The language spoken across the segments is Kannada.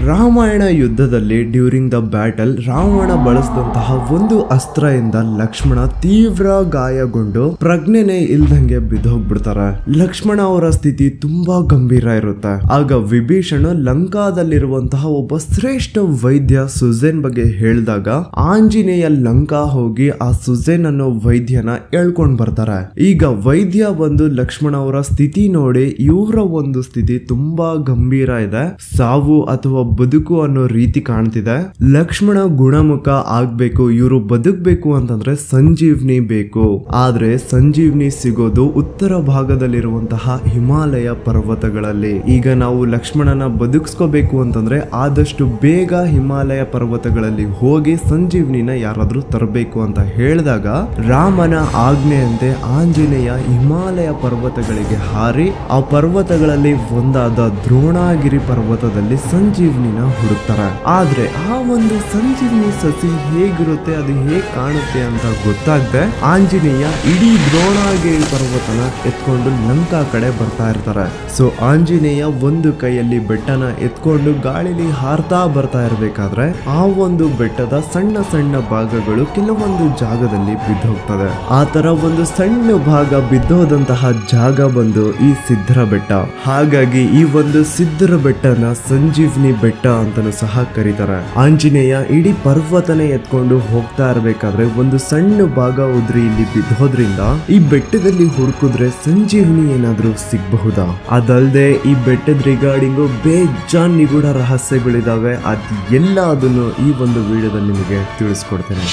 ರಾಮಾಯಣ ಯುದ್ಧದಲ್ಲಿ ಡ್ಯೂರಿಂಗ್ ದ ಬ್ಯಾಟಲ್ ರಾವಣ ಬಳಸಿದಂತಹ ಒಂದು ಅಸ್ತ್ರದಿಂದ ಲಕ್ಷ್ಮಣ ತೀವ್ರ ಗಾಯಗೊಂಡು ಪ್ರಜ್ಞೆನೆ ಇಲ್ದಂಗೆ ಬಿದ್ದೋಗ್ಬಿಡ್ತಾರೆ ಲಕ್ಷ್ಮಣ ಅವರ ಸ್ಥಿತಿ ತುಂಬಾ ಗಂಭೀರ ಇರುತ್ತೆ ಆಗ ವಿಭೀಷಣ ಲಂಕಾದಲ್ಲಿರುವಂತಹ ಒಬ್ಬ ಶ್ರೇಷ್ಠ ವೈದ್ಯ ಸುಜೇನ್ ಬಗ್ಗೆ ಹೇಳಿದಾಗ ಆಂಜನೇಯ ಲಂಕಾ ಹೋಗಿ ಆ ಸುಜೇನ್ ಅನ್ನೋ ವೈದ್ಯನ ಎಳ್ಕೊಂಡ್ ಬರ್ತಾರೆ ಈಗ ವೈದ್ಯ ಬಂದು ಲಕ್ಷ್ಮಣ ಅವರ ಸ್ಥಿತಿ ನೋಡಿ ಇವರ ಒಂದು ಸ್ಥಿತಿ ತುಂಬಾ ಗಂಭೀರ ಇದೆ ಸಾವು ಅಥವಾ ಬದುಕು ಅನ್ನೋ ರೀತಿ ಕಾಣ್ತಿದೆ ಲಕ್ಷ್ಮಣ ಗುಣಮುಖ ಆಗ್ಬೇಕು ಇವರು ಬದುಕ್ಬೇಕು ಅಂತಂದ್ರೆ ಸಂಜೀವ್ನಿ ಬೇಕು ಆದ್ರೆ ಸಂಜೀವ್ನಿ ಸಿಗೋದು ಉತ್ತರ ಭಾಗದಲ್ಲಿರುವಂತಹ ಹಿಮಾಲಯ ಪರ್ವತಗಳಲ್ಲಿ ಈಗ ನಾವು ಲಕ್ಷ್ಮಣನ ಬದುಕಿಸ್ಕೋಬೇಕು ಅಂತಂದ್ರೆ ಆದಷ್ಟು ಬೇಗ ಹಿಮಾಲಯ ಪರ್ವತಗಳಲ್ಲಿ ಹೋಗಿ ಸಂಜೀವ್ನಿನ ಯಾರಾದ್ರೂ ತರಬೇಕು ಅಂತ ಹೇಳಿದಾಗ ರಾಮನ ಆಜ್ಞೆಯಂತೆ ಆಂಜನೇಯ ಹಿಮಾಲಯ ಪರ್ವತಗಳಿಗೆ ಹಾರಿ ಆ ಪರ್ವತಗಳಲ್ಲಿ ಒಂದಾದ ದ್ರೋಣಾಗಿರಿ ಪರ್ವತದಲ್ಲಿ ಸಂಜೀವ್ನಿನ ಹುಡುಕ್ತಾರೆ ಆದ್ರೆ ಆ ಒಂದು ಸಂಜೀವ್ನಿ ಸಸಿ ಹೇಗಿರುತ್ತೆ ಅದು ಹೇಗ್ ಕಾಣುತ್ತೆ ಅಂತ ಗೊತ್ತಾಗದೆ ಆಂಜನೇಯ ಇಡೀ ದ್ರೋಣಾಗಿರಿ ಪರ್ವತನ ಎತ್ಕೊಂಡು ಲಂಕಾ ಕಡೆ ಬರ್ತಾ ಇರ್ತಾರೆ ಸೊ ಆಂಜನೇಯ ಒಂದು ಕೈಯಲ್ಲಿ ಬೆಟ್ಟನ ಎತ್ಕೊಂಡು ಗಾಳಿಲಿ ಹಾರ್ತಾ ಬರ್ತಾ ಇರ್ಬೇಕಾದ್ರೆ ಆ ಒಂದು ಬೆಟ್ಟದ ಸಣ್ಣ ಸಣ್ಣ ಭಾಗಗಳು ಕೆಲವೊಂದು ಜಾಗದಲ್ಲಿ ಬಿದ್ದೋಗ್ತದೆ ಆ ತರ ಒಂದು ಸಣ್ಣ ಭಾಗ ಬಿದ್ದೋದಂತಹ ಜಾಗ ಬಂದು ಈ ಸಿದ್ಧರ ಬೆಟ್ಟ ಹಾಗಾಗಿ ಈ ಒಂದು ಸಿದ್ಧರ ಬೆಟ್ಟನ ಸಂಜೀವ್ನಿ ಬೆಟ್ಟ ಅಂತಾನು ಸಹ ಕರೀತಾರೆ ಆಂಜನೇಯ ಇಡೀ ಪರ್ವತನೆ ಎತ್ಕೊಂಡು ಹೋಗ್ತಾ ಇರ್ಬೇಕಾದ್ರೆ ಒಂದು ಸಣ್ಣ ಭಾಗ ಉದ್ರಿ ಇಲ್ಲಿ ಬಿದ್ದೋದ್ರಿಂದ ಈ ಬೆಟ್ಟದಲ್ಲಿ ಹುಡುಕಿದ್ರೆ ಸಂಜೀವ್ನಿ ಏನಾದ್ರೂ ಸಿಗಬಹುದಾ ಅದಲ್ದೆ ಈ ಬೆಟ್ಟದ ರಿಗಾರ್ಡಿಂಗು ಬೇಜಾನ್ ನಿಗೂಢ ರಹಸ್ಯಗಳಿದಾವೆ ಅದ್ ಎಲ್ಲ ಅದನ್ನು ಈ ಒಂದು ವಿಡಿಯೋದಲ್ಲಿ ನಿಮಗೆ ತಿಳಿಸ್ಕೊಡ್ತೇನೆ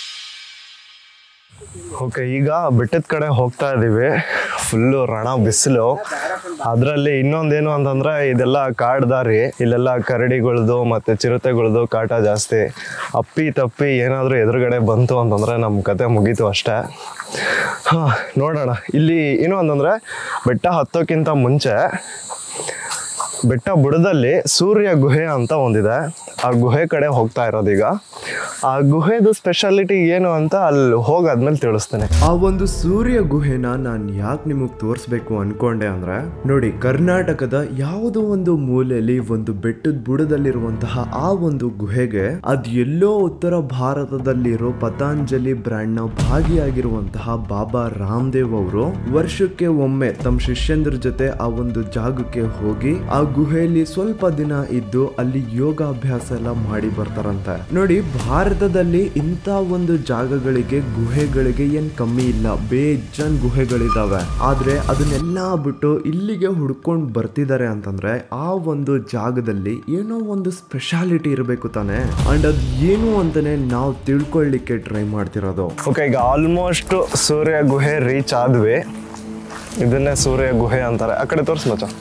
ಓಕೆ ಈಗ ಬೆಟ್ಟದ ಕಡೆ ಹೋಗ್ತಾ ಇದ್ದೀವಿ ಫುಲ್ಲು ರಣ ಬಿಸಿಲು ಅದರಲ್ಲಿ ಇನ್ನೊಂದೇನು ಅಂತಂದ್ರೆ ಇದೆಲ್ಲ ಕಾಡು ದಾರಿ ಇಲ್ಲೆಲ್ಲ ಕರಡಿಗಳದು ಮತ್ತೆ ಚಿರತೆಗಳದು ಕಾಟ ಜಾಸ್ತಿ ಅಪ್ಪಿ ತಪ್ಪಿ ಏನಾದರೂ ಎದುರುಗಡೆ ಬಂತು ಅಂತಂದ್ರೆ ನಮ್ಮ ಕತೆ ಮುಗೀತು ಅಷ್ಟೇ ಹಾಂ ನೋಡೋಣ ಇಲ್ಲಿ ಏನು ಅಂತಂದ್ರೆ ಬೆಟ್ಟ ಹತ್ತೋಕ್ಕಿಂತ ಮುಂಚೆ ಬೆಟ್ಟ ಬುಡದಲ್ಲಿ ಸೂರ್ಯ ಗುಹೆ ಅಂತ ಒಂದಿದೆ ಆ ಗುಹೆ ಕಡೆ ಹೋಗ್ತಾ ಇರೋದೀಗ ಆ ಗುಹೆದು ಸ್ಪೆಷಾಲಿಟಿ ಏನು ಅಂತ ಅಲ್ಲಿ ಹೋಗಾದ್ಮೇಲೆ ತಿಳಿಸ್ತೇನೆ ಆ ಒಂದು ಸೂರ್ಯ ಗುಹೆನ ನಾನು ಯಾಕೆ ನಿಮಗೆ ತೋರಿಸ್ಬೇಕು ಅನ್ಕೊಂಡೆ ಅಂದ್ರೆ ನೋಡಿ ಕರ್ನಾಟಕದ ಯಾವುದೋ ಒಂದು ಮೂಲೆಯಲ್ಲಿ ಒಂದು ಬೆಟ್ಟದ ಬುಡದಲ್ಲಿರುವಂತಹ ಆ ಒಂದು ಗುಹೆಗೆ ಅದ್ ಎಲ್ಲೋ ಉತ್ತರ ಭಾರತದಲ್ಲಿರೋ ಪತಾಂಜಲಿ ಬ್ರ್ಯಾಂಡ್ ನ ಭಾಗಿಯಾಗಿರುವಂತಹ ಬಾಬಾ ರಾಮದೇವ್ ಅವರು ವರ್ಷಕ್ಕೆ ಒಮ್ಮೆ ತಮ್ಮ ಶಿಷ್ಯಂದ್ರ ಜೊತೆ ಆ ಒಂದು ಜಾಗಕ್ಕೆ ಹೋಗಿ ಆ ಗುಹೆಯಲ್ಲಿ ಸ್ವಲ್ಪ ದಿನ ಇದ್ದು ಅಲ್ಲಿ ಯೋಗಾಭ್ಯಾಸ ಎಲ್ಲ ಮಾಡಿ ಬರ್ತಾರಂತೆ ನೋಡಿ ಭಾರತದಲ್ಲಿ ಇಂಥ ಒಂದು ಜಾಗಗಳಿಗೆ ಗುಹೆಗಳಿಗೆ ಏನ್ ಕಮ್ಮಿ ಇಲ್ಲ ಬೇಜಾನ್ ಗುಹೆಗಳಿದಾವೆ ಆದ್ರೆ ಅದನ್ನೆಲ್ಲ ಬಿಟ್ಟು ಇಲ್ಲಿಗೆ ಹುಡ್ಕೊಂಡು ಬರ್ತಿದ್ದಾರೆ ಅಂತಂದ್ರೆ ಆ ಒಂದು ಜಾಗದಲ್ಲಿ ಏನೋ ಒಂದು ಸ್ಪೆಷಾಲಿಟಿ ಇರಬೇಕು ತಾನೆ ಅಂಡ್ ಅದ್ ಏನು ಅಂತಾನೆ ನಾವು ತಿಳ್ಕೊಳ್ಳಿಕ್ಕೆ ಟ್ರೈ ಮಾಡ್ತಿರೋದು ಓಕೆ ಈಗ ಆಲ್ಮೋಸ್ಟ್ ಸೂರ್ಯ ಗುಹೆ ರೀಚ್ ಆದ್ವಿ ಇದನ್ನೇ ಸೂರ್ಯ ಗುಹೆ ಅಂತಾರೆ ಆ ಕಡೆ ತೋರಿಸ್ ಮಚ್ಚ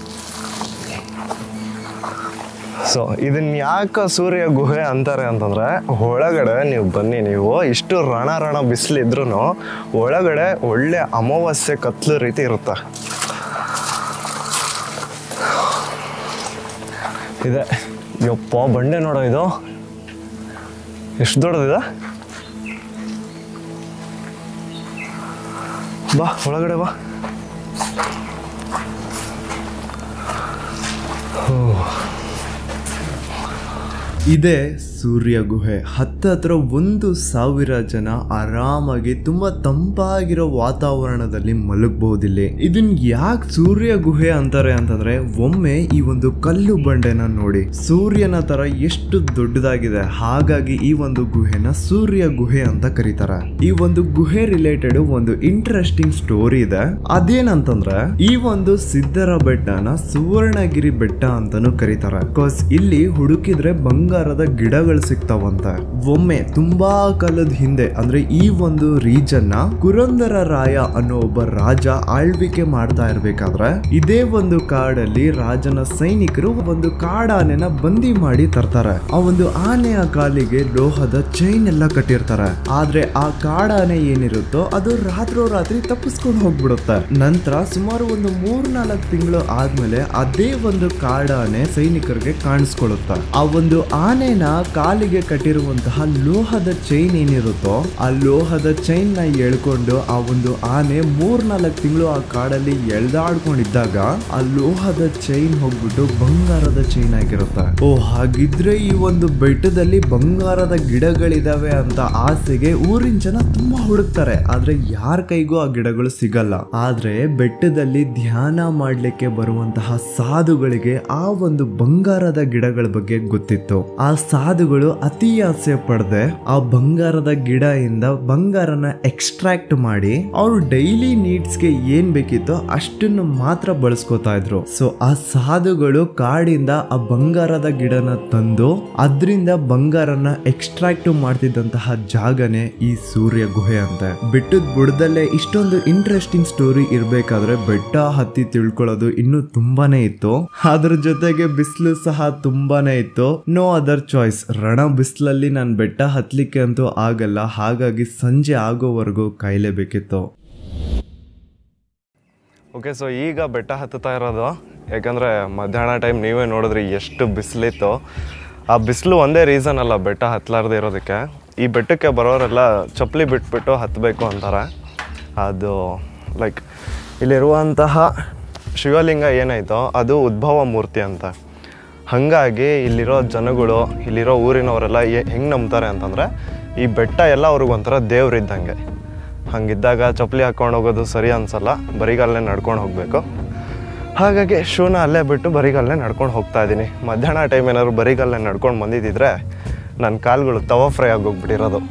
ಸೊ ಇದನ್ನ ಯಾಕೆ ಸೂರ್ಯ ಗುಹೆ ಅಂತಾರೆ ಅಂತಂದ್ರೆ ಒಳಗಡೆ ನೀವು ಬನ್ನಿ ನೀವು ಇಷ್ಟು ರಣ ರಣ ಬಿಸಿಲಿದ್ರು ಒಳಗಡೆ ಒಳ್ಳೆ ಅಮಾವಾಸ್ಯೆ ಕತ್ಲು ರೀತಿ ಇರುತ್ತೆ ಇದೆ ಯಪ್ಪ ಬಂಡೆ ನೋಡೋ ಇದು ಎಷ್ಟು ದೊಡ್ಡದಿದೆ ಬಾ ಒಳಗಡೆ ಬಾ ಇದೇ ಸೂರ್ಯ ಗುಹೆ ಹತ್ತತ್ರ ಒಂದು ಸಾವಿರ ಜನ ಆರಾಮಾಗಿ ತುಂಬಾ ತಂಪಾಗಿರೋ ವಾತಾವರಣದಲ್ಲಿ ಮಲಗಬಹುದಿಲ್ಲಿ ಇದನ್ ಯಾಕೆ ಸೂರ್ಯ ಗುಹೆ ಅಂತಾರೆ ಅಂತಂದ್ರೆ ಒಮ್ಮೆ ಈ ಒಂದು ಕಲ್ಲು ಬಂಡೆನ ನೋಡಿ ಸೂರ್ಯನ ತರ ಎಷ್ಟು ದೊಡ್ಡದಾಗಿದೆ ಹಾಗಾಗಿ ಈ ಒಂದು ಗುಹೆನ ಸೂರ್ಯ ಗುಹೆ ಅಂತ ಕರೀತಾರೆ ಈ ಒಂದು ಗುಹೆ ರಿಲೇಟೆಡ್ ಒಂದು ಇಂಟ್ರೆಸ್ಟಿಂಗ್ ಸ್ಟೋರಿ ಇದೆ ಅದೇನಂತಂದ್ರೆ ಈ ಒಂದು ಸಿದ್ಧರ ಬೆಟ್ಟನ ಸುವರ್ಣಗಿರಿ ಬೆಟ್ಟ ಅಂತಾನು ಕರೀತಾರೆ ಬಿಕಾಸ್ ಇಲ್ಲಿ ಹುಡುಕಿದ್ರೆ ಬಂಗಾರದ ಗಿಡಗಳು ಸಿಗ್ತಾವಂತೆ ಒಮ್ಮೆ ತುಂಬಾ ಕಾಲದ ಹಿಂದೆ ಅಂದ್ರೆ ಈ ಒಂದು ರೀಜನ್ ನ ಕುರಂದರ ರಾಯ ಅನ್ನೋ ಒಬ್ಬ ರಾಜ ಆಳ್ವಿಕೆ ಮಾಡ್ತಾ ಇರ್ಬೇಕಾದ್ರೆ ಇದೇ ಒಂದು ಕಾಡಲ್ಲಿ ರಾಜನ ಸೈನಿಕರು ಒಂದು ಕಾಡಾನೆನ ಬಂದಿ ಮಾಡಿ ತರ್ತಾರೆ ಆ ಒಂದು ಆನೆಯ ಕಾಲಿಗೆ ಲೋಹದ ಚೈನ್ ಎಲ್ಲ ಕಟ್ಟಿರ್ತಾರೆ ಆದ್ರೆ ಆ ಕಾಡಾನೆ ಏನಿರುತ್ತೋ ಅದು ರಾತ್ರೋರಾತ್ರಿ ತಪ್ಪಿಸ್ಕೊಂಡು ಹೋಗ್ಬಿಡುತ್ತೆ ನಂತರ ಸುಮಾರು ಒಂದು ಮೂರ್ ನಾಲ್ಕು ತಿಂಗಳು ಆದ್ಮೇಲೆ ಅದೇ ಒಂದು ಕಾಡಾನೆ ಸೈನಿಕರಿಗೆ ಕಾಣಿಸ್ಕೊಳ್ಳುತ್ತೆ ಆ ಒಂದು ಆನೆನ ಕಾಲಿಗೆ ಕಟ್ಟಿರುವಂತಹ ಲೋಹದ ಚೈನ್ ಏನಿರುತ್ತೋ ಆ ಲೋಹದ ಚೈನ್ ನ ಎಳ್ಕೊಂಡು ಆ ಒಂದು ಆನೆ ಮೂರ್ನಾಲ್ಕು ತಿಂಗಳು ಆ ಕಾಡಲ್ಲಿ ಎಳ್ದಾಡ್ಕೊಂಡಿದ್ದಾಗ ಆ ಲೋಹದ ಚೈನ್ ಹೋಗ್ಬಿಟ್ಟು ಬಂಗಾರದ ಚೈನ್ ಆಗಿರುತ್ತೆ ಓ ಹಾಗಿದ್ರೆ ಈ ಒಂದು ಬೆಟ್ಟದಲ್ಲಿ ಬಂಗಾರದ ಗಿಡಗಳಿದಾವೆ ಅಂತ ಆಸೆಗೆ ಊರಿನ ಜನ ತುಂಬಾ ಹುಡುಕ್ತಾರೆ ಆದ್ರೆ ಯಾರ ಕೈಗೂ ಆ ಗಿಡಗಳು ಸಿಗಲ್ಲ ಆದ್ರೆ ಬೆಟ್ಟದಲ್ಲಿ ಧ್ಯಾನ ಮಾಡ್ಲಿಕ್ಕೆ ಬರುವಂತಹ ಸಾಧುಗಳಿಗೆ ಆ ಒಂದು ಬಂಗಾರದ ಗಿಡಗಳ ಬಗ್ಗೆ ಗೊತ್ತಿತ್ತು ಆ ಸಾಧುಗಳು ಅತಿ ಆಸೆ ಪಡದೆ ಆ ಬಂಗಾರದ ಗಿಡ ಇಂದ ಬಂಗಾರನ ಎಕ್ಸ್ಟ್ರಾಕ್ಟ್ ಮಾಡಿ ಅವ್ರು ಡೈಲಿ ನೀಡ್ಸ್ಗೆ ಏನ್ ಬೇಕಿತ್ತೋ ಅಷ್ಟನ್ನು ಮಾತ್ರ ಬಳಸ್ಕೊತಾ ಇದ್ರು ಸೊ ಆ ಸಾಧುಗಳು ಕಾಡಿಂದ ಆ ಬಂಗಾರದ ಗಿಡನ ತಂದು ಅದರಿಂದ ಬಂಗಾರನ ಎಕ್ಸ್ಟ್ರಾಕ್ಟ್ ಮಾಡ್ತಿದ್ದಂತಹ ಜಾಗನೇ ಈ ಸೂರ್ಯ ಗುಹೆ ಅಂತ ಬೆಟ್ಟದ ಬುಡದಲ್ಲೇ ಇಷ್ಟೊಂದು ಇಂಟ್ರೆಸ್ಟಿಂಗ್ ಸ್ಟೋರಿ ಇರ್ಬೇಕಾದ್ರೆ ಬೆಟ್ಟ ಹತ್ತಿ ತಿಳ್ಕೊಳ್ಳೋದು ಇನ್ನೂ ತುಂಬಾನೇ ಇತ್ತು ಅದ್ರ ಜೊತೆಗೆ ಬಿಸಿಲು ಸಹ ತುಂಬಾನೇ ಇತ್ತು ನೋ ಅದರ್ ಚಾಯ್ಸ್ ರಣ ಬಿಸಿಲಲ್ಲಿ ನಾನು ಬೆಟ್ಟ ಹತ್ಲಿಕ್ಕೆ ಅಂತೂ ಆಗಲ್ಲ ಹಾಗಾಗಿ ಸಂಜೆ ಆಗೋವರೆಗೂ ಕಾಯ್ಲೇಬೇಕಿತ್ತು ಓಕೆ ಸೊ ಈಗ ಬೆಟ್ಟ ಹತ್ತುತ್ತಾ ಇರೋದು ಯಾಕಂದರೆ ಮಧ್ಯಾಹ್ನ ಟೈಮ್ ನೀವೇ ನೋಡಿದ್ರಿ ಎಷ್ಟು ಬಿಸಿಲಿತ್ತು ಆ ಬಿಸಿಲು ಒಂದೇ ರೀಸನ್ ಅಲ್ಲ ಬೆಟ್ಟ ಹತ್ತಲಾರ್ದೆ ಇರೋದಕ್ಕೆ ಈ ಬೆಟ್ಟಕ್ಕೆ ಬರೋರೆಲ್ಲ ಚಪ್ಪಲಿ ಬಿಟ್ಬಿಟ್ಟು ಹತ್ತಬೇಕು ಅಂತಾರೆ ಅದು ಲೈಕ್ ಇಲ್ಲಿರುವಂತಹ ಶಿವಲಿಂಗ ಏನಾಯ್ತೋ ಅದು ಉದ್ಭವ ಮೂರ್ತಿ ಅಂತ ಹಾಗಾಗಿ ಇಲ್ಲಿರೋ ಜನಗಳು ಇಲ್ಲಿರೋ ಊರಿನವರೆಲ್ಲ ಹೆಂಗೆ ನಂಬ್ತಾರೆ ಅಂತಂದರೆ ಈ ಬೆಟ್ಟ ಎಲ್ಲ ಅವ್ರಿಗೆ ಒಂಥರ ದೇವ್ರಿದ್ದಂಗೆ ಹಂಗಿದ್ದಾಗ ಚಪ್ಪಲಿ ಹಾಕ್ಕೊಂಡು ಹೋಗೋದು ಸರಿ ಅನ್ಸಲ್ಲ ಬರಿಗಾಲೇ ನಡ್ಕೊಂಡು ಹೋಗಬೇಕು ಹಾಗಾಗಿ ಶೂನ ಅಲ್ಲೇ ಬಿಟ್ಟು ಬರಿಗಾಲೇ ನಡ್ಕೊಂಡು ಹೋಗ್ತಾ ಇದ್ದೀನಿ ಮಧ್ಯಾಹ್ನ ಟೈಮ್ ಏನಾದ್ರು ಬರಿಗಾಲೇ ನಡ್ಕೊಂಡು ಬಂದಿದ್ದಿದ್ರೆ ನನ್ನ ಕಾಲುಗಳು ತವ ಫ್ರೈ ಆಗೋಗ್ಬಿಟ್ಟಿರೋದು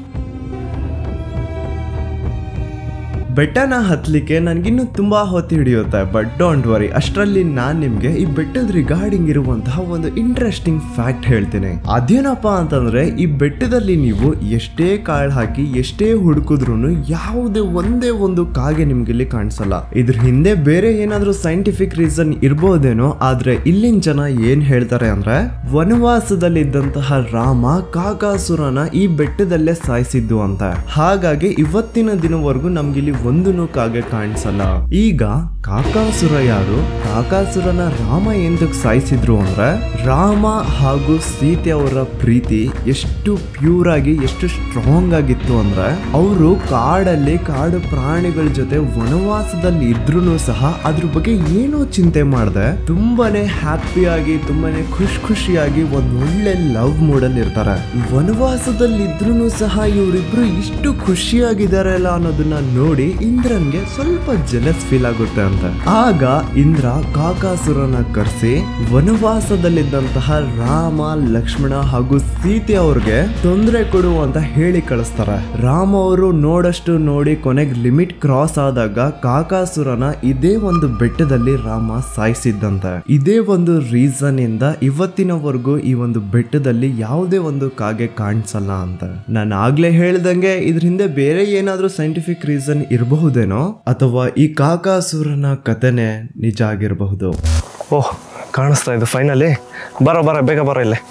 ಬೆಟ್ಟನ ಹತ್ಲಿಕ್ಕೆ ನನಗಿನ್ನೂ ತುಂಬಾ ಹೊತ್ತು ಹಿಡಿಯುತ್ತೆ ಬಟ್ ಡೋಂಟ್ ವರಿ ಅಷ್ಟರಲ್ಲಿ ನಾನ್ ನಿಮ್ಗೆ ಈ ಬೆಟ್ಟದ ರಿಗಾರ್ಡಿಂಗ್ ಇರುವಂತಹ ಒಂದು ಇಂಟ್ರೆಸ್ಟಿಂಗ್ ಫ್ಯಾಕ್ಟ್ ಹೇಳ್ತೀನಿ ಅದೇನಪ್ಪ ಅಂತಂದ್ರೆ ಈ ಬೆಟ್ಟದಲ್ಲಿ ನೀವು ಎಷ್ಟೇ ಕಾಳು ಹಾಕಿ ಎಷ್ಟೇ ಹುಡುಕಿದ್ರು ಯಾವುದೇ ಒಂದೇ ಒಂದು ಕಾಗೆ ನಿಮ್ಗೆ ಇಲ್ಲಿ ಕಾಣಿಸಲ್ಲ ಇದ್ರ ಹಿಂದೆ ಬೇರೆ ಏನಾದ್ರೂ ಸೈಂಟಿಫಿಕ್ ರೀಸನ್ ಇರ್ಬೋದೇನೋ ಆದ್ರೆ ಇಲ್ಲಿನ ಜನ ಏನ್ ಹೇಳ್ತಾರೆ ಅಂದ್ರೆ ವನವಾಸದಲ್ಲಿದ್ದಂತಹ ರಾಮ ಕಾಕಾಸುರನ ಈ ಬೆಟ್ಟದಲ್ಲೇ ಸಾಯಿಸಿದ್ದು ಅಂತ ಹಾಗಾಗಿ ಇವತ್ತಿನ ದಿನವರೆಗೂ ನಮ್ಗಿಲ್ಲಿ ಒಂದೂ ಕಾಗೆ ಕಾಣಿಸಲ್ಲ ಈಗ ಕಾಕಾಸುರ ಯಾರು ಕಾಕಾಸುರನ ರಾಮ ಎಂದಕ್ ಸಾಯಿಸಿದ್ರು ಅಂದ್ರೆ ರಾಮ ಹಾಗೂ ಸೀತೆ ಅವರ ಪ್ರೀತಿ ಎಷ್ಟು ಪ್ಯೂರ್ ಆಗಿ ಎಷ್ಟು ಸ್ಟ್ರಾಂಗ್ ಆಗಿತ್ತು ಅಂದ್ರೆ ಅವರು ಕಾಡಲ್ಲಿ ಕಾಡು ಪ್ರಾಣಿಗಳ ಜೊತೆ ವನವಾಸದಲ್ಲಿ ಇದ್ರೂ ಸಹ ಅದ್ರ ಬಗ್ಗೆ ಏನೋ ಚಿಂತೆ ಮಾಡದೆ ತುಂಬಾನೇ ಹ್ಯಾಪಿಯಾಗಿ ತುಂಬಾನೇ ಖುಷಿ ಖುಷಿಯಾಗಿ ಒಂದ್ ಒಳ್ಳೆ ಲವ್ ಮೂಡಲ್ಲಿ ಇರ್ತಾರೆ ವನವಾಸದಲ್ಲಿ ಇದ್ರೂ ಸಹ ಇವರಿಬ್ರು ಇಷ್ಟು ಖುಷಿಯಾಗಿದ್ದಾರೆ ಅಲ್ಲ ಅನ್ನೋದನ್ನ ನೋಡಿ ಇಂದ್ರನ್ಗೆ ಸ್ವಲ್ಪ ಜೆಲಸ್ ಫೀಲ್ ಆಗುತ್ತೆ ಅಂತ ಆಗ ಇಂದ್ರ ಕಾಕಾಸುರನ ಕರೆಸಿ ವನವಾಸದಲ್ಲಿದ್ದಂತಹ ರಾಮ ಲಕ್ಷ್ಮಣ ಹಾಗೂ ಸೀತೆ ಅವ್ರಿಗೆ ತೊಂದರೆ ಕೊಡು ಅಂತ ಹೇಳಿ ಕಳಿಸ್ತಾರೆ ರಾಮ ಅವರು ನೋಡಷ್ಟು ನೋಡಿ ಕೊನೆಗೆ ಲಿಮಿಟ್ ಕ್ರಾಸ್ ಆದಾಗ ಕಾಕಾಸುರನ ಇದೇ ಒಂದು ಬೆಟ್ಟದಲ್ಲಿ ರಾಮ ಸಾಯಿಸಿದ್ದಂತೆ ಇದೇ ಒಂದು ರೀಸನ್ ಇಂದ ಇವತ್ತಿನವರೆಗೂ ಈ ಒಂದು ಬೆಟ್ಟದಲ್ಲಿ ಯಾವುದೇ ಒಂದು ಕಾಗೆ ಕಾಣಿಸಲ್ಲ ಅಂತ ನಾನು ಆಗ್ಲೇ ಹೇಳ್ದಂಗೆ ಇದ್ರ ಹಿಂದೆ ಬೇರೆ ಏನಾದ್ರೂ ಸೈಂಟಿಫಿಕ್ ರೀಸನ್ ಇರಬಹುದೇನೋ ಅಥವಾ ಈ ಕಾಕಾಸುರನ ಕಥೆನೆ ನಿಜ ಆಗಿರಬಹುದು ಓಹ್ ಕಾಣಿಸ್ತಾ ಇದು ಫೈನಲಿ ಬರೋ ಬರೋ ಬೇಗ ಬರೋ ಇಲ್ಲೇ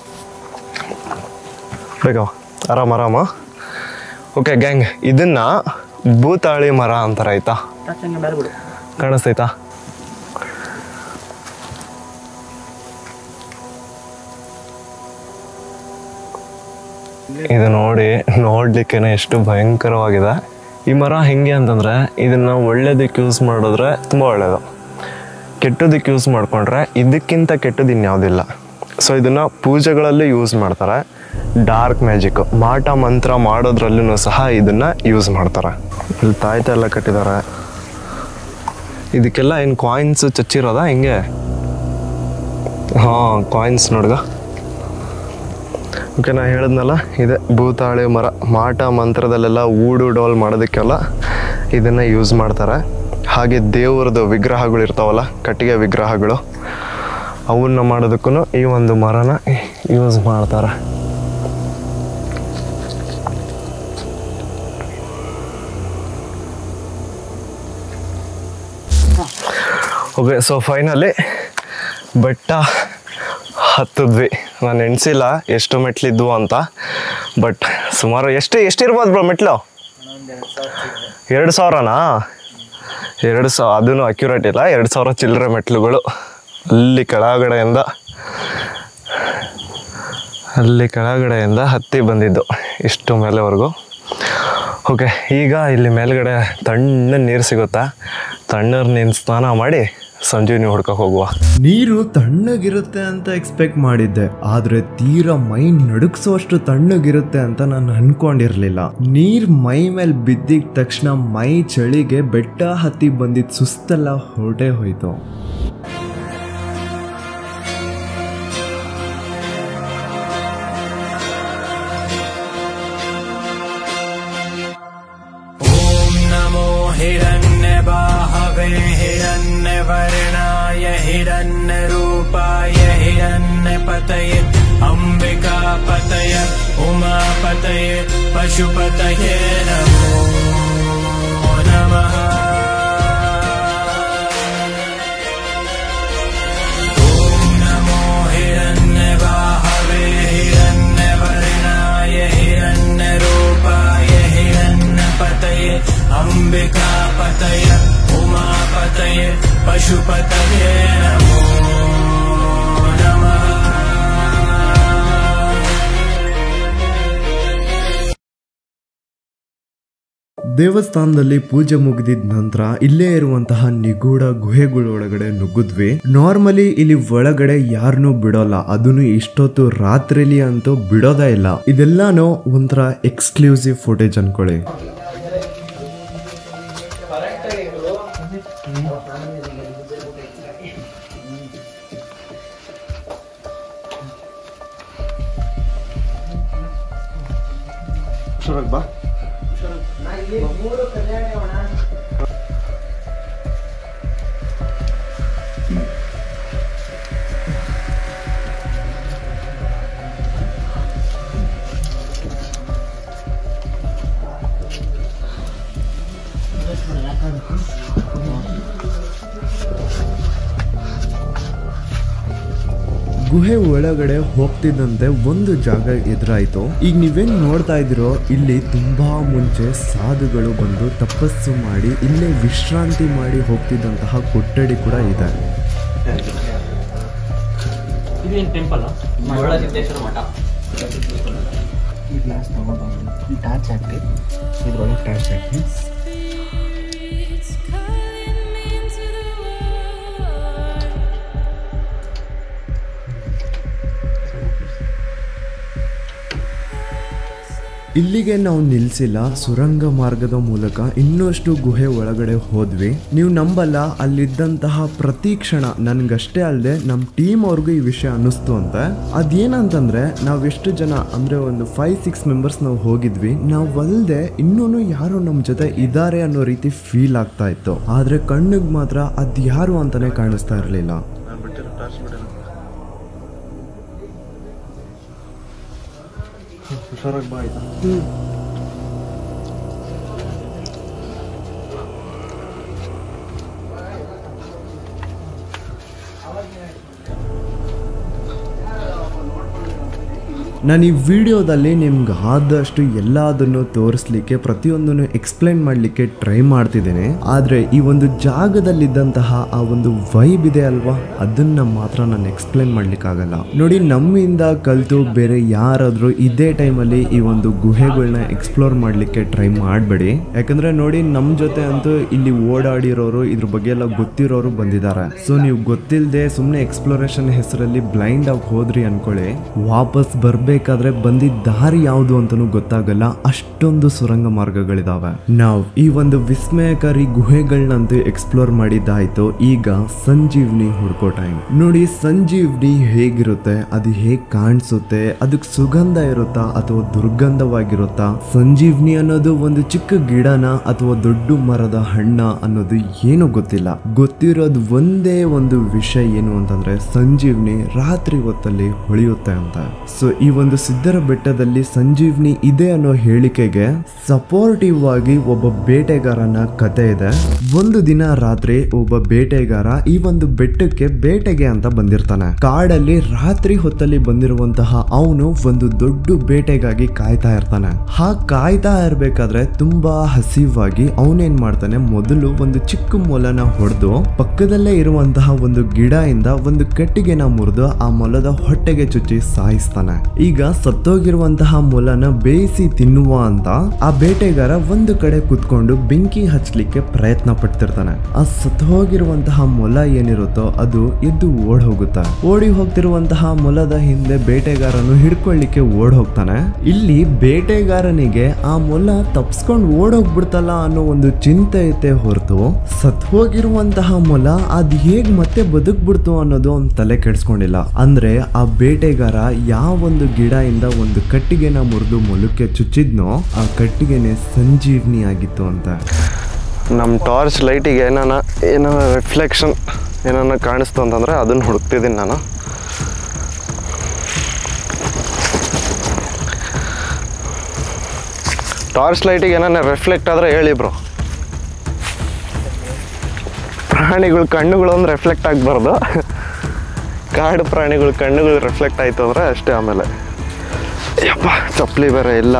ಬೇಗ ಬಾ. ಆರಾಮ್ ಆರಾಮ ಓಕೆ ಗ್ಯಾಂಗ್ ಇದನ್ನ ಭೂತಾಳಿ ಮರ ಅಂತಾರೆ ಆಯ್ತಾ ಕಾಣಿಸ್ತೈತಾ ಇದು ನೋಡಿ ನೋಡ್ಲಿಕ್ಕೇನೆ ಎಷ್ಟು ಭಯಂಕರವಾಗಿದೆ ಈ ಮರ ಹೆಂಗೆ ಅಂತಂದ್ರೆ ಇದನ್ನ ಒಳ್ಳೇದಕ್ಕೆ ಯೂಸ್ ಮಾಡಿದ್ರೆ ತುಂಬ ಒಳ್ಳೇದು ಕೆಟ್ಟದಕ್ಕೆ ಯೂಸ್ ಮಾಡ್ಕೊಂಡ್ರೆ ಇದಕ್ಕಿಂತ ಕೆಟ್ಟದ್ದು ಇನ್ಯಾವುದಿಲ್ಲ ಸೊ ಇದನ್ನ ಪೂಜೆಗಳಲ್ಲಿ ಯೂಸ್ ಮಾಡ್ತಾರೆ ಡಾರ್ಕ್ ಮ್ಯಾಜಿಕ್ ಮಾಟ ಮಂತ್ರ ಮಾಡೋದ್ರಲ್ಲೂ ಸಹ ಇದನ್ನ ಯೂಸ್ ಮಾಡ್ತಾರೆ ಇಲ್ಲಿ ತಾಯ್ತ ಎಲ್ಲ ಕಟ್ಟಿದ್ದಾರೆ ಇದಕ್ಕೆಲ್ಲ ಏನು ಕಾಯಿನ್ಸ್ ಚಚ್ಚಿರೋದಾ ಹಿಂಗೆ ಹಾಂ ಕಾಯಿನ್ಸ್ ನೋಡ್ಗ ಓಕೆ ನಾ ಹೇಳಿದ್ನಲ್ಲ ಇದೆ ಭೂತಾಳಿ ಮರ ಮಾಟ ಮಂತ್ರದಲ್ಲೆಲ್ಲ ಊಡು ಡೋಲ್ ಮಾಡೋದಕ್ಕೆಲ್ಲ ಇದನ್ನು ಯೂಸ್ ಮಾಡ್ತಾರೆ ಹಾಗೆ ದೇವ್ರದ್ದು ವಿಗ್ರಹಗಳು ಇರ್ತಾವಲ್ಲ ಕಟ್ಟಿಗೆ ವಿಗ್ರಹಗಳು ಅವನ್ನ ಮಾಡೋದಕ್ಕೂ ಈ ಒಂದು ಮರನ ಯೂಸ್ ಮಾಡ್ತಾರೆ ಓಕೆ ಸೊ ಫೈನಲಿ ಬೆಟ್ಟ ಹತ್ತಿದ್ವಿ ನಾನು ಎಣಿಸಿಲ್ಲ ಎಷ್ಟು ಮೆಟ್ಲಿದ್ವು ಅಂತ ಬಟ್ ಸುಮಾರು ಎಷ್ಟು ಎಷ್ಟಿರ್ಬೋದು ಬ್ರೋ ಮೆಟ್ಲು ಎರಡು ಸಾವಿರನಾ ಎರಡು ಸಾವಿರ ಅದೂ ಅಕ್ಯುರೇಟ್ ಇಲ್ಲ ಎರಡು ಸಾವಿರ ಚಿಲ್ಲರೆ ಮೆಟ್ಲುಗಳು ಅಲ್ಲಿ ಕೆಳಗಡೆಯಿಂದ ಅಲ್ಲಿ ಕೆಳಗಡೆಯಿಂದ ಹತ್ತಿ ಬಂದಿದ್ದು ಇಷ್ಟು ಮೇಲೆವರೆಗೂ ಓಕೆ ಈಗ ಇಲ್ಲಿ ಮೇಲ್ಗಡೆ ತಣ್ಣ ನೀರು ಸಿಗುತ್ತಾ ತಣ್ಣೀರು ನೀನು ಸ್ನಾನ ಮಾಡಿ ಸಂಜೀವಿನಿ ಹುಡ್ಕಕ್ಕೆ ಹೋಗುವ ನೀರು ತಣ್ಣಗಿರುತ್ತೆ ಅಂತ ಎಕ್ಸ್ಪೆಕ್ಟ್ ಮಾಡಿದ್ದೆ ಆದ್ರೆ ತೀರಾ ಮೈ ನಡುಗ್ಸೋಷ್ಟು ತಣ್ಣಗಿರುತ್ತೆ ಅಂತ ನಾನು ಅನ್ಕೊಂಡಿರ್ಲಿಲ್ಲ ನೀರ್ ಮೈ ಮೇಲೆ ಬಿದ್ದಿದ ತಕ್ಷಣ ಮೈ ಚಳಿಗೆ ಬೆಟ್ಟ ಹತ್ತಿ ಬಂದಿದ್ ಸುಸ್ತೆಲ್ಲ ಹೊರಟೇ ಹೋಯ್ತು ॐ नमो हिरण्यबाहवे हिरण्यवर्णाय हिरण्यरूपाय हिरण्यपतये अम्बिकापतय उमापतये पशुपतये नमो नमः ॐ नमो हिरण्यबाहवे हिरण्यवर्णाय हिरण्यरूपाय हिरण्यपतये अम्बिकापतय उमापतये पशुपतये नमो नमः ದೇವಸ್ಥಾನದಲ್ಲಿ ಪೂಜೆ ಮುಗಿದಿದ ನಂತರ ಇಲ್ಲೇ ಇರುವಂತಹ ನಿಗೂಢ ಗುಹೆಗಳೊಳಗಡೆ ನುಗ್ಗಿದ್ವಿ ನಾರ್ಮಲಿ ಇಲ್ಲಿ ಒಳಗಡೆ ಯಾರನ್ನೂ ಬಿಡೋಲ್ಲ ಅದನ್ನು ಇಷ್ಟೊತ್ತು ರಾತ್ರಿಲಿ ಅಂತೂ ಬಿಡೋದೇ ಇಲ್ಲ ಇದೆಲ್ಲಾನು ಒಂಥರ ಎಕ್ಸ್ಕ್ಲೂಸಿವ್ ಫುಟೇಜ್ ಅನ್ಕೊಳ್ಳಿ ಗುಹೆ ಒಳಗಡೆ ಹೋಗ್ತಿದ್ದಂತೆ ಒಂದು ಜಾಗ ಎದುರಾಯ್ತು ಈಗ ನೀವೇನ್ ನೋಡ್ತಾ ಇದ್ದೀರೋ ಇಲ್ಲಿ ತುಂಬಾ ಮುಂಚೆ ಸಾಧುಗಳು ಬಂದು ತಪಸ್ಸು ಮಾಡಿ ಇಲ್ಲೇ ವಿಶ್ರಾಂತಿ ಮಾಡಿ ಹೋಗ್ತಿದ್ದಂತಹ ಕೊಠಡಿ ಕೂಡ ಇದೆ ಇದೇನು ಟೆಂಪಲ್ ಮುರುಡಸಿದ್ದೇಶ್ವರ ಮಠ ಈ ಗ್ಲಾಸ್ ತಗೊಂಡು ಟಾರ್ಚ್ ಹಾಕಿ ಇದ್ರೊಳಗೆ ಟಾರ್ಚ್ ಹಾಕಿ It's calling me to the world. ಇಲ್ಲಿಗೆ ನಾವು ನಿಲ್ಸಿಲ್ಲ ಸುರಂಗ ಮಾರ್ಗದ ಮೂಲಕ ಇನ್ನಷ್ಟು ಗುಹೆ ಒಳಗಡೆ ಹೋದ್ವಿ ನೀವು ನಂಬಲ್ಲ ಅಲ್ಲಿದ್ದಂತಹ ಪ್ರತಿ ಕ್ಷಣ ನನ್ಗಷ್ಟೇ ಅಲ್ಲದೆ ನಮ್ಮ ಟೀಮ್ ಅವ್ರಿಗೂ ಈ ವಿಷಯ ಅನ್ನಿಸ್ತು ಅಂತ ಅದೇನಂತಂದ್ರೆ ನಾವ್ ಎಷ್ಟು ಜನ ಅಂದ್ರೆ ಒಂದು ಫೈವ್ ಸಿಕ್ಸ್ ಮೆಂಬರ್ಸ್ ನಾವು ಹೋಗಿದ್ವಿ ನಾವು ಅಲ್ಲದೆ ಇನ್ನೂ ಯಾರು ನಮ್ಮ ಜೊತೆ ಇದ್ದಾರೆ ಅನ್ನೋ ರೀತಿ ಫೀಲ್ ಆಗ್ತಾ ಇತ್ತು ಆದ್ರೆ ಕಣ್ಣಿಗೆ ಮಾತ್ರ ಅದ್ಯಾರು ಅಂತಾನೆ ಕಾಣಿಸ್ತಾ ಇರಲಿಲ್ಲ ನಾನು ಈ ವಿಡಿಯೋದಲ್ಲಿ ನಿಮ್ಗೆ ಆದಷ್ಟು ಎಲ್ಲದನ್ನು ತೋರಿಸ್ಲಿಕ್ಕೆ ಪ್ರತಿಯೊಂದನ್ನು ಎಕ್ಸ್ಪ್ಲೈನ್ ಮಾಡಲಿಕ್ಕೆ ಟ್ರೈ ಮಾಡ್ತಿದ್ದೇನೆ ಆದರೆ ಈ ಒಂದು ಜಾಗದಲ್ಲಿದ್ದಂತಹ ಆ ಒಂದು ವೈಬ್ ಇದೆ ಅಲ್ವಾ ಅದನ್ನ ಮಾತ್ರ ನಾನು ಎಕ್ಸ್ಪ್ಲೈನ್ ಮಾಡ್ಲಿಕ್ಕಾಗಲ್ಲ ನೋಡಿ ನಮ್ಮಿಂದ ಕಲಿತು ಬೇರೆ ಯಾರಾದರೂ ಇದೇ ಟೈಮಲ್ಲಿ ಈ ಒಂದು ಗುಹೆಗಳನ್ನ ಎಕ್ಸ್ಪ್ಲೋರ್ ಮಾಡಲಿಕ್ಕೆ ಟ್ರೈ ಮಾಡಬೇಡಿ ಯಾಕಂದ್ರೆ ನೋಡಿ ನಮ್ಮ ಜೊತೆ ಅಂತೂ ಇಲ್ಲಿ ಓಡಾಡಿರೋರು ಇದ್ರ ಬಗ್ಗೆ ಎಲ್ಲ ಗೊತ್ತಿರೋರು ಬಂದಿದ್ದಾರೆ ಸೊ ನೀವು ಗೊತ್ತಿಲ್ಲದೆ ಸುಮ್ಮನೆ ಎಕ್ಸ್ಪ್ಲೋರೇಷನ್ ಹೆಸರಲ್ಲಿ ಬ್ಲೈಂಡ್ ಆಗಿ ಹೋದ್ರಿ ಅನ್ಕೊಳ್ಳಿ ವಾಪಸ್ ಬರ್ಬೇಕಾದ್ರೆ ಬಂದಿದ್ದ ದಾರಿ ಯಾವುದು ಅಂತಾನೂ ಗೊತ್ತಾಗಲ್ಲ ಅಷ್ಟೊಂದು ಸುರಂಗ ಮಾರ್ಗಗಳಿದಾವೆ ನಾವು ಈ ಒಂದು ವಿಸ್ಮಯಕಾರಿ ಗುಹೆಗಳನ್ನಂತೂ ಎಕ್ಸ್ಪ್ಲೋರ್ ಮಾಡಿದ್ದಾಯ್ತು ಈಗ ಸಂಜೀವ್ನಿ ಹುಡ್ಕೋ ಟೈಮ್ ನೋಡಿ ಸಂಜೀವ್ನಿ ಹೇಗಿರುತ್ತೆ ಅದು ಹೇಗ್ ಕಾಣಿಸುತ್ತೆ ಅದಕ್ಕೆ ಸುಗಂಧ ಇರುತ್ತಾ ಅಥವಾ ದುರ್ಗಂಧವಾಗಿರುತ್ತಾ ಸಂಜೀವ್ನಿ ಅನ್ನೋದು ಒಂದು ಚಿಕ್ಕ ಗಿಡನ ಅಥವಾ ದೊಡ್ಡ ಮರದ ಹಣ್ಣ ಅನ್ನೋದು ಏನು ಗೊತ್ತಿಲ್ಲ ಗೊತ್ತಿರೋದು ಒಂದೇ ಒಂದು ವಿಷಯ ಏನು ಅಂತಂದ್ರೆ ಸಂಜೀವ್ನಿ ರಾತ್ರಿ ಹೊತ್ತಲ್ಲಿ ಹೊಳೆಯುತ್ತೆ ಅಂತ ಸೊ ಈ ಒಂದು ಸಿದ್ದರ ಬೆಟ್ಟದಲ್ಲಿ ಸಂಜೀವ್ನಿ ಇದೆ ಅನ್ನೋ ಹೇಳಿಕೆಗೆ ಸಪೋರ್ಟಿವ್ ಆಗಿ ಒಬ್ಬ ಬೇಟೆಗಾರನ ಕತೆ ಇದೆ ಒಂದು ದಿನ ರಾತ್ರಿ ಒಬ್ಬ ಬೇಟೆಗಾರ ಈ ಒಂದು ಬೆಟ್ಟಕ್ಕೆ ಬೇಟೆಗೆ ಅಂತ ಬಂದಿರ್ತಾನೆ ಕಾಡಲ್ಲಿ ರಾತ್ರಿ ಹೊತ್ತಲ್ಲಿ ಬಂದಿರುವಂತಹ ಅವನು ಒಂದು ದೊಡ್ಡ ಬೇಟೆಗಾಗಿ ಕಾಯ್ತಾ ಇರ್ತಾನೆ ಹಾಗೆ ಕಾಯ್ತಾ ಇರ್ಬೇಕಾದ್ರೆ ತುಂಬಾ ಹಸಿವಾಗಿ ಅವನೇನ್ ಮಾಡ್ತಾನೆ ಮೊದಲು ಒಂದು ಚಿಕ್ಕ ಮೊಲನ ಹೊಡೆದು ಪಕ್ಕದಲ್ಲೇ ಇರುವಂತಹ ಒಂದು ಗಿಡ ಇಂದ ಒಂದು ಕಟ್ಟಿಗೆನ ಮುರಿದು ಆ ಮೊಲದ ಹೊಟ್ಟೆಗೆ ಚುಚ್ಚಿ ಸಾಯಿಸ್ತಾನೆ ಈ ಈಗ ಸತ್ತೋಗಿರುವಂತಹ ಮೊಲನ ಬೇಯಿಸಿ ತಿನ್ನುವ ಅಂತ ಆ ಬೇಟೆಗಾರ ಒಂದು ಕಡೆ ಕುತ್ಕೊಂಡು ಬೆಂಕಿ ಹಚ್ಚಲಿಕ್ಕೆ ಪ್ರಯತ್ನ ಪಡ್ತಿರ್ತಾನೆ ಆ ಸತ್ತೋಗಿರುವಂತಹ ಮೊಲ ಏನಿರುತ್ತೋ ಅದು ಎದ್ದು ಓಡ್ ಹೋಗುತ್ತೆ ಓಡಿ ಹೋಗ್ತಿರುವಂತಹ ಮೊಲದ ಹಿಂದೆ ಬೇಟೆಗಾರನು ಹಿಡ್ಕೊಳ್ಳಿಕ್ಕೆ ಓಡ್ ಹೋಗ್ತಾನೆ ಇಲ್ಲಿ ಬೇಟೆಗಾರನಿಗೆ ಆ ಮೊಲ ತಪ್ಸ್ಕೊಂಡು ಓಡೋಗ್ಬಿಡ್ತಲ್ಲ ಅನ್ನೋ ಒಂದು ಚಿಂತೆ ಐತೆ ಹೊರತು ಸತ್ ಹೋಗಿರುವಂತಹ ಮೊಲ ಅದ್ ಹೇಗ್ ಮತ್ತೆ ಬದುಕ್ಬಿಡ್ತು ಅನ್ನೋದು ಅವ್ನ್ ತಲೆ ಕೆಡ್ಸ್ಕೊಂಡಿಲ್ಲ ಅಂದ್ರೆ ಆ ಬೇಟೆಗಾರ ಯಾವ ಒಂದು ಗಿಡ ಇಂದ ಒಂದು ಕಟ್ಟಿಗೆನ ಮುರಿದು ಮೊಲಕ್ಕೆ ಚುಚ್ಚಿದ್ನೋ ಆ ಕಟ್ಟಿಗೆನೆ ಸಂಜೀವನಿ ಆಗಿತ್ತು ಅಂತ ನಮ್ಮ ಟಾರ್ಚ್ ಲೈಟಿಗೆ ಏನಾನ ಏನಾನ ರಿಫ್ಲೆಕ್ಷನ್ ಏನಾನ ಕಾಣಿಸ್ತು ಅಂತಂದರೆ ಅದನ್ನು ಹುಡುಕ್ತಿದ್ದೀನಿ ನಾನು ಟಾರ್ಚ್ ಲೈಟಿಗೆ ಏನಾನ ರಿಫ್ಲೆಕ್ಟ್ ಆದರೆ ಹೇಳಿ ಬ್ರೋ ಪ್ರಾಣಿಗಳ ಕಣ್ಣುಗಳು ಒಂದು ರಿಫ್ಲೆಕ್ಟ್ ಆಗಬಾರ್ದು ಕಾಡು ಪ್ರಾಣಿಗಳ ಕಣ್ಣುಗಳು ರಿಫ್ಲೆಕ್ಟ್ ಆಯ್ತು ಅಂದರೆ ಅಷ್ಟೇ ಆಮೇಲೆ ಯಪ್ಪ ಚಪ್ಪಲಿ ಬೇರೆ ಇಲ್ಲ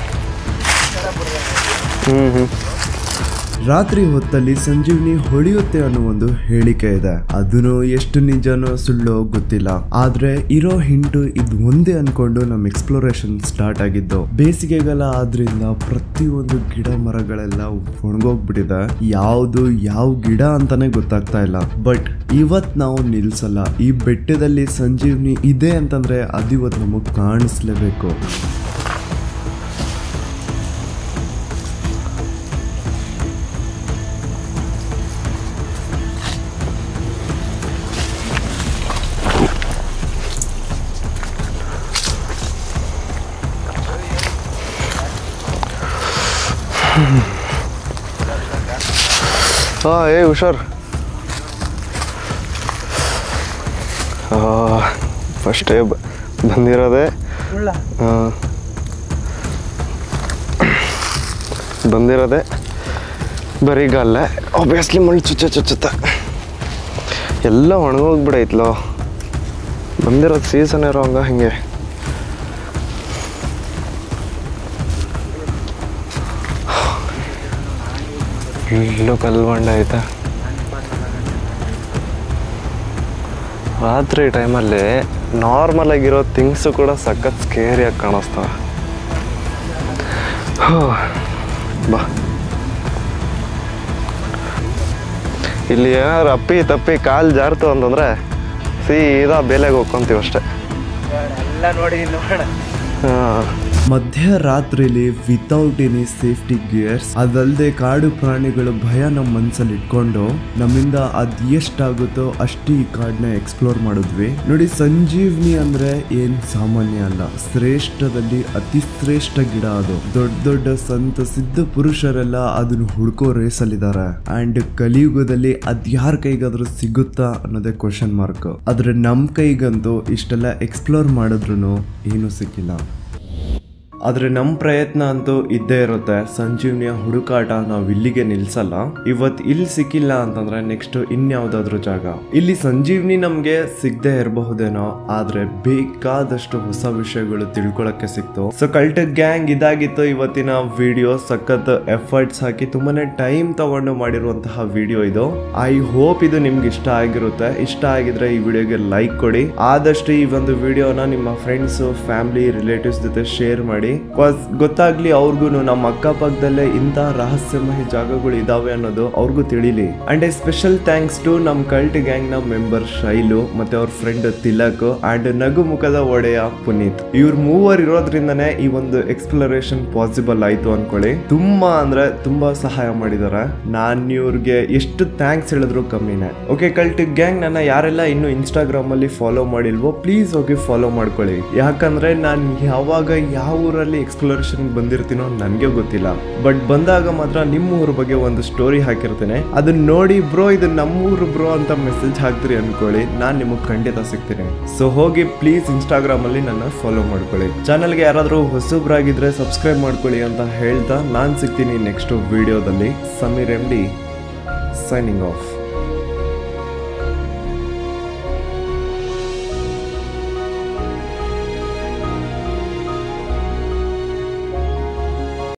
ಹ್ಞೂ ಹ್ಞೂ ರಾತ್ರಿ ಹೊತ್ತಲ್ಲಿ ಸಂಜೀವ್ನಿ ಹೊಳೆಯುತ್ತೆ ಅನ್ನೋ ಒಂದು ಹೇಳಿಕೆ ಇದೆ ಅದನ್ನು ಎಷ್ಟು ನಿಜನೋ ಸುಳ್ಳೋ ಗೊತ್ತಿಲ್ಲ ಆದ್ರೆ ಇರೋ ಹಿಂಟು ಇದು ಒಂದೇ ಅನ್ಕೊಂಡು ನಮ್ ಎಕ್ಸ್ಪ್ಲೋರೇಷನ್ ಸ್ಟಾರ್ಟ್ ಆಗಿದ್ದು ಬೇಸಿಗೆಗಾಲ ಆದ್ರಿಂದ ಪ್ರತಿಯೊಂದು ಗಿಡ ಮರಗಳೆಲ್ಲ ಒಣಗೋಗ್ಬಿಟ್ಟಿದೆ ಯಾವುದು ಯಾವ ಗಿಡ ಅಂತಾನೆ ಗೊತ್ತಾಗ್ತಾ ಇಲ್ಲ ಬಟ್ ಇವತ್ ನಾವು ನಿಲ್ಸಲ್ಲ ಈ ಬೆಟ್ಟದಲ್ಲಿ ಸಂಜೀವ್ನಿ ಇದೆ ಅಂತಂದ್ರೆ ಅದಿವತ್ ನಮಗ್ ಕಾಣಿಸ್ಲೇಬೇಕು ಹಾಂ ಏ ಹುಷಾರ್ ಫಸ್ಟೇ ಬಂದಿರೋದೆ ಆ, ಬಂದಿರೋದೆ ಬರೀಗಲ್ಲೇ ಆಬ್ವಿಯಸ್ಲಿ ಮಣ್ಣು ಚುಚ್ಚ ಚುಚ್ಚುತ್ತೆ ಎಲ್ಲ ಒಣಗೋಗ್ಬಿಡೈತ್ಲೋ ಬಂದಿರೋದು ಸೀಸನ್ ಇರೋ ಹಂಗ ಹಿಂಗೆ ಇಲ್ಲೂ ಕಲ್ಬಂಡ ಐತೆ ರಾತ್ರಿ ಟೈಮಲ್ಲಿ ನಾರ್ಮಲ್ ಆಗಿರೋ ಥಿಂಗ್ಸು ಕೂಡ ಸಖತ್ ಸ್ಕೇರಿಯಾಗಿ ಕಾಣಿಸ್ತವೆ ಹೋ, ಬಾ ಇಲ್ಲಿ ಏನಾದ್ರು ಅಪ್ಪಿ ತಪ್ಪಿ ಕಾಲು ಜಾರ್ತು ಅಂತಂದ್ರೆ ಸೀದಾ ಬೇಲೆಗೆ ಹೋಗ್ಕೊಂತೀವಿ ಅಷ್ಟೇ ಹಾಂ ಮಧ್ಯರಾತ್ರಿಲಿ ವಿತೌಟ್ ಎನಿ ಸೇಫ್ಟಿ ಗೇರ್ಸ್ ಅದಲ್ಲದೆ ಕಾಡು ಪ್ರಾಣಿಗಳ ಭಯ ನಮ್ಮ ಮನ್ಸಲ್ಲಿ ಇಟ್ಕೊಂಡು ನಮ್ಮಿಂದ ಅದ್ ಎಷ್ಟಾಗುತ್ತೋ ಅಷ್ಟು ಈ ಕಾಡನ್ನ ಎಕ್ಸ್ಪ್ಲೋರ್ ಮಾಡಿದ್ವಿ ನೋಡಿ ಸಂಜೀವ್ನಿ ಅಂದ್ರೆ ಏನ್ ಸಾಮಾನ್ಯ ಅಲ್ಲ ಶ್ರೇಷ್ಠದಲ್ಲಿ ಅತಿ ಶ್ರೇಷ್ಠ ಗಿಡ ಅದು ದೊಡ್ಡ ದೊಡ್ಡ ಸಂತ ಸಿದ್ಧ ಪುರುಷರೆಲ್ಲ ಅದನ್ನ ಹುಡ್ಕೋ ರೇಸಲ್ಲಿದ್ದಾರೆ ಅಂಡ್ ಕಲಿಯುಗದಲ್ಲಿ ಅದ್ ಯಾರ ಕೈಗಾದ್ರೂ ಸಿಗುತ್ತಾ ಅನ್ನೋದೇ ಕ್ವಶನ್ ಮಾರ್ಕ್ ಆದ್ರೆ ನಮ್ ಕೈಗಂತೂ ಇಷ್ಟೆಲ್ಲ ಎಕ್ಸ್ಪ್ಲೋರ್ ಮಾಡಿದ್ರು ಏನೂ ಸಿಕ್ಕಿಲ್ಲ ಆದ್ರೆ ನಮ್ಮ ಪ್ರಯತ್ನ ಅಂತೂ ಇದ್ದೇ ಇರುತ್ತೆ ಸಂಜೀವನಿಯ ಹುಡುಕಾಟ ನಾವು ಇಲ್ಲಿಗೆ ನಿಲ್ಸಲ್ಲ ಇವತ್ ಇಲ್ಲಿ ಸಿಕ್ಕಿಲ್ಲ ಅಂತಂದ್ರೆ ನೆಕ್ಸ್ಟ್ ಇನ್ಯಾವುದಾದ್ರೂ ಜಾಗ ಇಲ್ಲಿ ಸಂಜೀವ್ನಿ ನಮ್ಗೆ ಸಿಗದೆ ಇರಬಹುದೇನೋ ಆದ್ರೆ ಬೇಕಾದಷ್ಟು ಹೊಸ ವಿಷಯಗಳು ತಿಳ್ಕೊಳಕ್ಕೆ ಸಿಕ್ತು ಸೊ ಕಲ್ಟ್ ಗ್ಯಾಂಗ್ ಇದಾಗಿತ್ತು ಇವತ್ತಿನ ವಿಡಿಯೋ ಸಖತ್ ಎಫರ್ಟ್ಸ್ ಹಾಕಿ ತುಂಬಾನೇ ಟೈಮ್ ತಗೊಂಡು ಮಾಡಿರುವಂತಹ ವಿಡಿಯೋ ಇದು ಐ ಹೋಪ್ ಇದು ನಿಮ್ಗೆ ಇಷ್ಟ ಆಗಿರುತ್ತೆ ಇಷ್ಟ ಆಗಿದ್ರೆ ಈ ವಿಡಿಯೋಗೆ ಲೈಕ್ ಕೊಡಿ ಆದಷ್ಟು ಈ ಒಂದು ವಿಡಿಯೋನ ನಿಮ್ಮ ಫ್ರೆಂಡ್ಸ್ ಫ್ಯಾಮಿಲಿ ರಿಲೇಟಿವ್ಸ್ ಜೊತೆ ಶೇರ್ ಮಾಡಿ ಕಾಸ್ ಗೊತ್ತಾಗ್ಲಿ ಅವ್ರಿಗೂ ನಮ್ಮ ಅಕ್ಕಪಕ್ಕದಲ್ಲೇ ಇಂಥ ರಹಸ್ಯಮಯ ಜಾಗಗಳು ಇದಾವೆ ಅನ್ನೋದು ಅವ್ರಿಗೂ ತಿಳಿಲಿ and a special thanks to ನಮ್ ಕಲ್ಟ್ ಗ್ಯಾಂಗ್ ನ ಮೆಂಬರ್ ಶೈಲು ಮತ್ತೆ ಅವ್ರ ಫ್ರೆಂಡ್ ತಿಲಕ್ ಅಂಡ್ ನಗು ಮುಖದ ಒಡೆಯ ಪುನೀತ್ ಇವ್ರ ಮೂವರ್ ಇರೋದ್ರಿಂದನೇ ಈ ಒಂದು ಎಕ್ಸ್ಪ್ಲೋರೇಷನ್ ಪಾಸಿಬಲ್ ಆಯ್ತು ಅನ್ಕೊಳ್ಳಿ ತುಂಬಾ ಅಂದ್ರೆ ತುಂಬಾ ಸಹಾಯ ಮಾಡಿದಾರೆ ನಾನ್ ಇವ್ರಿಗೆ ಎಷ್ಟು ಥ್ಯಾಂಕ್ಸ್ ಹೇಳಿದ್ರು ಕಮ್ಮಿನೇ ಓಕೆ ಕಲ್ಟ್ ಗ್ಯಾಂಗ್ ನನ್ನ ಯಾರೆಲ್ಲ ಇನ್ನು ಇನ್ಸ್ಟಾಗ್ರಾಮ್ ಅಲ್ಲಿ ಫಾಲೋ ಮಾಡಿಲ್ವೋ ಪ್ಲೀಸ್ ಹೋಗಿ ಫಾಲೋ ಮಾಡ್ಕೊಳ್ಳಿ ಯಾಕಂದ್ರೆ ನಾನು ಯಾವಾಗ ಯಾವ ಊರಲ್ಲಿ ಎಕ್ಸ್ಪ್ಲೋರೇಷನ್ ಬಂದಿರ್ತೀನೋ ನನಗೆ ಗೊತ್ತಿಲ್ಲ ಬಟ್ ಬಂದಾಗ ಮಾತ್ರ ನಿಮ್ಮ ಊರ ಬಗ್ಗೆ ಒಂದು ಸ್ಟೋರಿ ಹಾಕಿರ್ತೇನೆ ಅದನ್ನ ನೋಡಿ ಬ್ರೋ ಇದು ನಮ್ಮೂರು ಬ್ರೋ ಅಂತ ಮೆಸೇಜ್ ಹಾಕ್ತೀರಿ ಅನ್ಕೊಳ್ಳಿ ನಾನು ನಿಮಗೆ ಖಂಡಿತ ಸಿಗ್ತೀನಿ ಸೊ ಹೋಗಿ ಪ್ಲೀಸ್ ಇನ್ಸ್ಟಾಗ್ರಾಮ್ ಅಲ್ಲಿ ನನ್ನ ಫಾಲೋ ಮಾಡ್ಕೊಳ್ಳಿ ಚಾನಲ್ಗೆ ಯಾರಾದರೂ ಹೊಸಬ್ರಾಗಿದ್ರೆ ಸಬ್ಸ್ಕ್ರೈಬ್ ಮಾಡ್ಕೊಳ್ಳಿ ಅಂತ ಹೇಳ್ತಾ ನಾನು ಸಿಗ್ತೀನಿ ನೆಕ್ಸ್ಟ್ ವಿಡಿಯೋದಲ್ಲಿ Sameer M D signing of